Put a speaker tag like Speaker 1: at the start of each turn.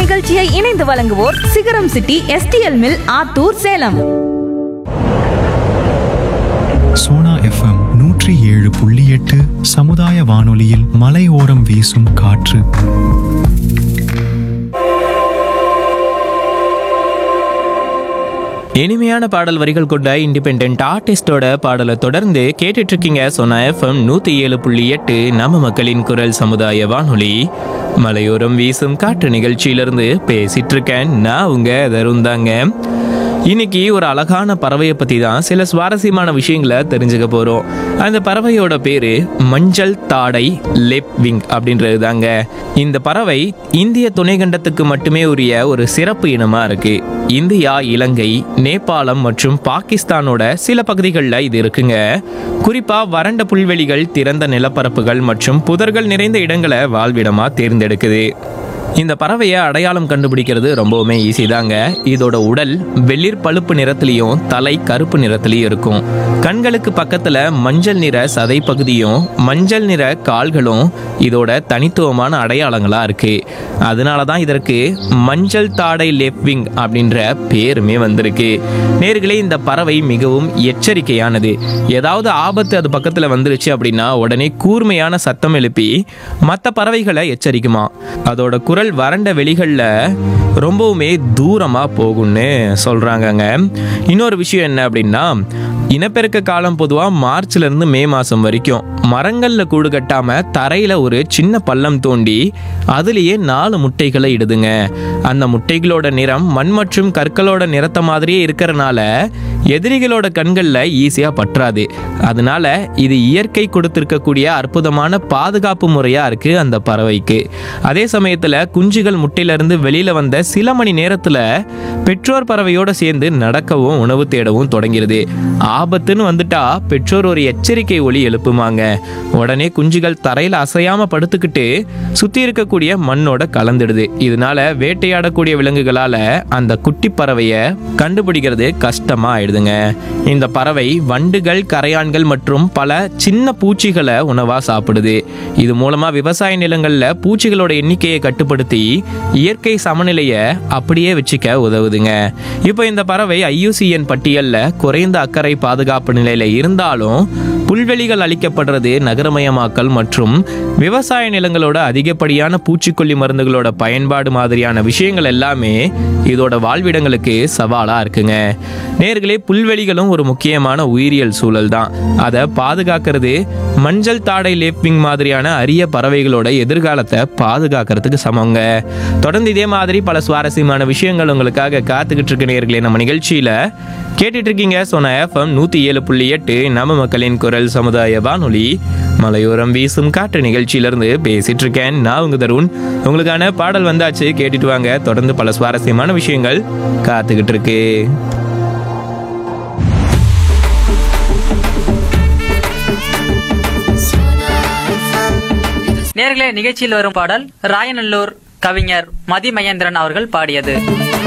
Speaker 1: இந்நிகழ்ச்சியை இணைந்து வழங்குவோர் Sigaram city STL mill Attur Salem
Speaker 2: Sona FM நூற்றி ஏழு புள்ளி எட்டு சமுதாய வானொலியில் மலையோரம் வீசும் காற்று
Speaker 3: இனிமையான பாடல் வரிகள் கொண்ட இண்டிபெண்ட் ஆர்டிஸ்டோட பாடலை தொடர்ந்து கேட்டுட்டு இருக்கீங்க சொன்ன எஃப்எம் நூத்தி ஏழு புள்ளி எட்டு நம்ம மக்களின் குரல் சமுதாய வானொலி மலையோரம் வீசும் காற்று நிகழ்ச்சியிலிருந்து பேசிட்டு இருக்கேன் நான் உங்க தருண் தாங்க இன்னைக்கு ஒரு அழகான பறவையை பத்தி தான் சில சுவாரஸ்யமான விஷயங்களை தெரிஞ்சுக்க போறோம் அந்த பறவையோட பேரு மஞ்சள் தாடை லெப்விங் அப்படின்றது தாங்க இந்த பறவை இந்திய துணைக்கண்டத்துக்கு மட்டுமே உரிய ஒரு சிறப்பு இனமா இருக்கு இந்தியா இலங்கை நேபாளம் மற்றும் பாகிஸ்தானோட சில பகுதிகளில் இது இருக்குங்க குறிப்பா வறண்ட புல்வெளிகள் திறந்த நிலப்பரப்புகள் மற்றும் புதர்கள் நிறைந்த இடங்களை வாழ்விடமா தேர்ந்தெடுக்குது இந்த பறவையை அடையாளம் கண்டுபிடிக்கிறது ரொம்பவுமே ஈஸி தாங்க இதோட உடல் வெளிர் பழுப்பு நிறத்துலையும் தலை கருப்பு நிறத்துலையும் இருக்கும் கண்களுக்கு பக்கத்துல மஞ்சள் நிற சதை பகுதியும் மஞ்சள் நிற கால்களும் இதோட தனித்துவமான அடையாளங்களா இருக்கு அதனால தான் இதற்கு மஞ்சள் தாடை லெப்விங் அப்படின்ற பேருமே வந்திருக்கு நேர்களே இந்த பறவை மிகவும் எச்சரிக்கையானது ஏதாவது ஆபத்து அது பக்கத்துல வந்துருச்சு அப்படின்னா உடனே கூர்மையான சத்தம் எழுப்பி மற்ற பறவைகளை எச்சரிக்குமா அதோட குரல் வறண்ட வெளிகளில் ரொம்பவுமே தூரமாக போகும்னு சொல்கிறாங்கங்க இன்னொரு விஷயம் என்ன அப்படின்னா இனப்பெருக்க காலம் பொதுவாக மார்ச்லேருந்து மே மாதம் வரைக்கும் மரங்களில் கூடு கட்டாமல் தரையில் ஒரு சின்ன பள்ளம் தோண்டி அதுலேயே நாலு முட்டைகளை இடுதுங்க அந்த முட்டைகளோட நிறம் மண் மற்றும் கற்களோட நிறத்த மாதிரியே இருக்கிறனால எதிரிகளோட கண்களில் ஈஸியாக பற்றாது அதனால இது இயற்கை கொடுத்திருக்கக்கூடிய அற்புதமான பாதுகாப்பு முறையாக இருக்குது அந்த பறவைக்கு அதே சமயத்தில் குஞ்சுகள் முட்டையிலிருந்து வெளியில் வந்த சில மணி நேரத்தில் பெற்றோர் பறவையோட சேர்ந்து நடக்கவும் உணவு தேடவும் தொடங்கிருது ஆபத்துன்னு வந்துட்டா பெற்றோர் ஒரு எச்சரிக்கை ஒலி எழுப்புமாங்க உடனே குஞ்சுகள் தரையில் அசையாம படுத்துக்கிட்டு சுத்தி இருக்கக்கூடிய மண்ணோட கலந்துடுது இதனால வேட்டையாடக்கூடிய விலங்குகளால அந்த குட்டி பறவையை கண்டுபிடிக்கிறது கஷ்டமா ஆயிடுதுங்க இந்த பறவை வண்டுகள் கரையான்கள் மற்றும் பல சின்ன பூச்சிகளை உணவா சாப்பிடுது இது மூலமா விவசாய நிலங்கள்ல பூச்சிகளோட எண்ணிக்கையை கட்டுப்படுத்தி இயற்கை சமநிலையை அப்படியே வச்சுக்க உதவுதுங்க இப்போ இந்த பறவை ஐயூசிஎன் பட்டியல்ல குறைந்த அக்கறை பாதுகாப்பு நிலையில இருந்தாலும் புல்வெளிகள் அளிக்கப்படுறது நகரமயமாக்கல் மற்றும் விவசாய நிலங்களோட அதிகப்படியான பூச்சிக்கொல்லி மருந்துகளோட பயன்பாடு மாதிரியான விஷயங்கள் எல்லாமே இதோட வாழ்விடங்களுக்கு சவாலா இருக்குங்க நேர்களே புல்வெளிகளும் ஒரு முக்கியமான உயிரியல் சூழல் தான் அதை பாதுகாக்கிறது மஞ்சள் தாடை லேப்பிங் மாதிரியான அரிய பறவைகளோட எதிர்காலத்தை பாதுகாக்கிறதுக்கு சமங்க தொடர்ந்து இதே மாதிரி பல சுவாரஸ்யமான விஷயங்கள் உங்களுக்காக காத்துக்கிட்டு இருக்க நேர்களே நம்ம நிகழ்ச்சியில கேட்டுட்டு இருக்கீங்க சொன்ன எஃப்எம் நூத்தி ஏழு புள்ளி எட்டு நம்ம மக்களின் குரல் சமுதாய வானொலி மலையோரம் வீசும் காற்று நிகழ்ச்சியிலிருந்து பேசிட்டு இருக்கேன் நான் உங்க தருண் உங்களுக்கான பாடல் வந்தாச்சு கேட்டுட்டு வாங்க தொடர்ந்து பல சுவாரஸ்யமான விஷயங்கள் காத்துக்கிட்டு இருக்கு
Speaker 4: நேர்களே நிகழ்ச்சியில் வரும் பாடல் ராயநல்லூர் கவிஞர் மதி மகேந்திரன் அவர்கள் பாடியது